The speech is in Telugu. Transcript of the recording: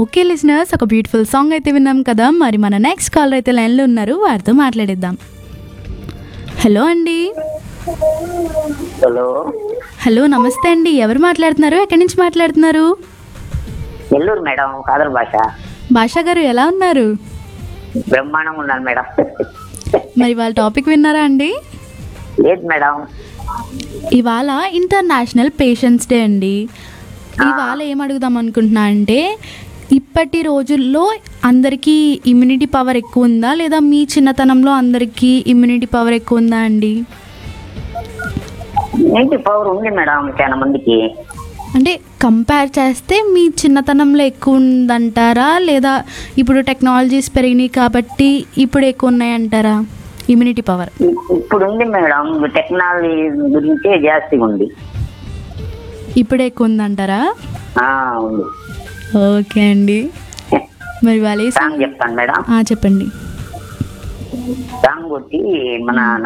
ఓకే లిసినర్స్ ఒక బ్యూటిఫుల్ సాంగ్ అయితే విన్నాం కదా మరి మన నెక్స్ట్ కాలర్ అయితే లైన్లో ఉన్నారు వారితో మాట్లాడేద్దాం హలో అండి హలో హలో నమస్తే అండి ఎవరు మాట్లాడుతున్నారు ఎక్కడి నుంచి మాట్లాడుతున్నారు నెల్లూరు మేడం కాదర్ భాష భాషా గారు ఎలా ఉన్నారు బ్రహ్మాండంగా ఉన్నాను మేడం మరి వాళ్ళ టాపిక్ విన్నారా అండి లేదు మేడం ఇవాళ ఇంటర్నేషనల్ పేషెంట్స్ డే అండి ఇవాళ ఏం అడుగుదాం అనుకుంటున్నా అంటే ఇప్పటి రోజుల్లో అందరికీ ఇమ్యూనిటీ పవర్ ఎక్కువ ఉందా లేదా మీ చిన్నతనంలో అందరికీ ఇమ్యూనిటీ పవర్ ఎక్కువ ఉందా అండి ఏంటి పవర్ ఉంది మేడం చాలా మందికి అంటే కంపేర్ చేస్తే మీ చిన్నతనంలో ఎక్కువ ఉందంటారా లేదా ఇప్పుడు టెక్నాలజీస్ పెరిగినాయి కాబట్టి ఇప్పుడు ఎక్కువ ఉన్నాయంటారా ఇమ్యూనిటీ పవర్ ఇ- ఇప్పుడు ఉంది మేడం టెక్నాలజీ గురించే జాస్తి ఉంది ఇప్పుడు ఎక్కువ ఉందంటారా ఆ, ఉంది ఓకే అండి మరి వాళ్ళు ఏ సాంగ్ చెప్తాను మేడం ఆ, చెప్పండి సాంగ్ వచ్చి మన